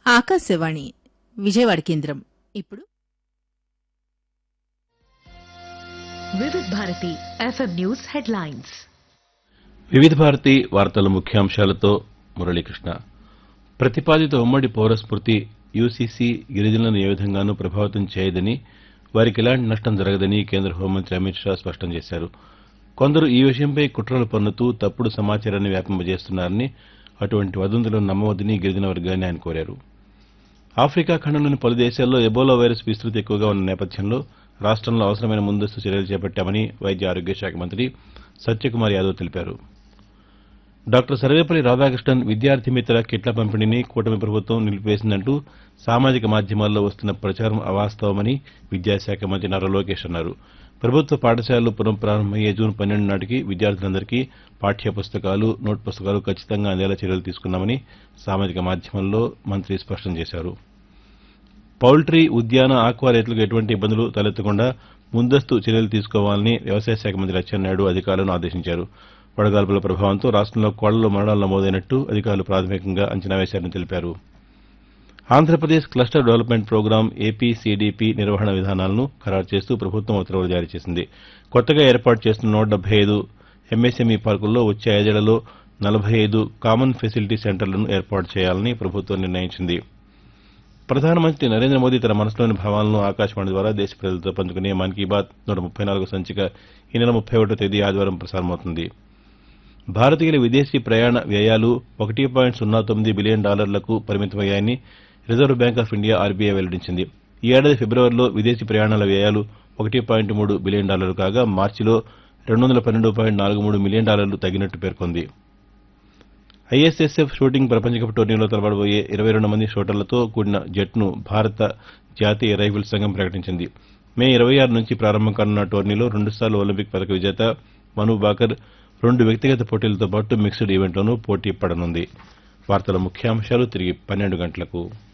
ఆకాశవాణి విజయవాడ కేంద్రం ఇప్పుడు వివిధ భారతి ఎఫ్ఎం న్యూస్ హెడ్లైన్స్ వివిధ భారతి వార్తల ముఖ్యాంశాలతో మురళీకృష్ణ ప్రతిపాదిత ఉమ్మడి పౌరస్మృతి యూసీసీ గిరిజనులను ఏ విధంగానూ ప్రభావితం చేయదని వారికి ఎలాంటి నష్టం జరగదని కేంద్ర హోంమంత్రి అమిత్ షా స్పష్టం చేశారు కొందరు ఈ విషయంపై కుట్రలు పన్నుతూ తప్పుడు సమాచారాన్ని వ్యాపింపజేస్తున్నారని అటువంటి వదంతులను నమ్మవద్దని గిరిజన వర్గాన్ని ఆయన కోరారు ఆఫ్రికా ఖండంలోని పలు దేశాల్లో ఎబోలా వైరస్ విస్తృతి ఎక్కువగా ఉన్న నేపథ్యంలో రాష్ట్రంలో అవసరమైన ముందస్తు చర్యలు చేపట్టామని వైద్య ఆరోగ్య శాఖ మంత్రి సత్యకుమార్ యాదవ్ తెలిపారు డాక్టర్ సర్వేపల్లి రాధాకృష్ణన్ విద్యార్థి మిత్ర కిట్ల పంపిణీని కూటమి ప్రభుత్వం నిలిపివేసిందంటూ సామాజిక మాధ్యమాల్లో వస్తున్న ప్రచారం అవాస్తవమని విద్యాశాఖ మంత్రి నారా లోకేష్ అన్నారు ప్రభుత్వ పాఠశాలలు పునఃప్రారంభమయ్యే జూన్ పన్నెండు నాటికి విద్యార్థులందరికీ పాఠ్య పుస్తకాలు నోట్ పుస్తకాలు ఖచ్చితంగా అందేలా చర్యలు తీసుకున్నామని సామాజిక మాధ్యమంలో మంత్రి స్పష్టం చేశారు పౌల్ట్రీ ఉద్యాన ఆక్వా రైతులకు ఎటువంటి ఇబ్బందులు తలెత్తకుండా ముందస్తు చర్యలు తీసుకోవాలని వ్యవసాయ శాఖ మంత్రి అచ్చెన్నాయుడు అధికారులను ఆదేశించారు వడగాల్పుల ప్రభావంతో రాష్ట్రంలో కోళ్లలో మరణాలు నమోదైనట్టు అధికారులు ప్రాథమికంగా అంచనా వేశారని తెలిపారు Andhra Pradesh cluster development program APCDP నిర్వహణ విధానాలను ఖరారు చేస్తూ ప్రభుత్వం ఉత్తర్వులు జారీ చేసింది కొత్తగా ఏర్పాటు చేస్తున్న నూట డెబ్బై ఐదు ఎంఎస్ఎంఈ పార్కుల్లో వచ్చే ఐదేళ్లలో నలభై ఐదు కామన్ ఫెసిలిటీ సెంటర్లను ఏర్పాటు చేయాలని ప్రభుత్వం నిర్ణయించింది ప్రధానమంత్రి నరేంద్ర మోదీ తన మనసులోని భావాలను ఆకాశవాణి ద్వారా దేశ ప్రజలతో పంచుకునే మన్ కీ బాత్ నూట ముప్పై నాలుగు సంచిక ఈ నెల ముప్పై ఒకటో తేదీ ఆదివారం ప్రసారమవుతుంది భారతీయుల విదేశీ ప్రయాణ వ్యయాలు ఒకటి పాయింట్ సున్నా తొమ్మిది బిలియన్ డాలర్లకు పరిమితమయ్యాయని Reserve Bank of India RBI వెల్లడించింది ఈ ఏడాది ఫిబ్రవరిలో విదేశీ ప్రయాణాల వ్యయాలు ఒకటి పాయింట్ మూడు బిలియన్ డాలర్లు కాగా మార్చిలో రెండు వందల పన్నెండు పాయింట్ నాలుగు మూడు మిలియన్ డాలర్లు తగ్గినట్టు పేర్కొంది ఐఎస్ఎస్ఎఫ్ షూటింగ్ ప్రపంచ కప్ టోర్నీలో తలపడబోయే ఇరవై రెండు మంది షూటర్లతో కూడిన జట్టును భారత జాతీయ రైఫిల్స్ సంఘం ప్రకటించింది మే ఇరవై ఆరు నుంచి ప్రారంభం కానున్న టోర్నీలో రెండుసార్లు ఒలింపిక్ పథక విజేత మను బాకర్ రెండు వ్యక్తిగత పోటీలతో పాటు మిక్స్డ్ ఈవెంట్లోనూ పోటీ పడనుంది వార్తల ముఖ్యాంశాలు తిరిగి పన్నెండు గంటలకు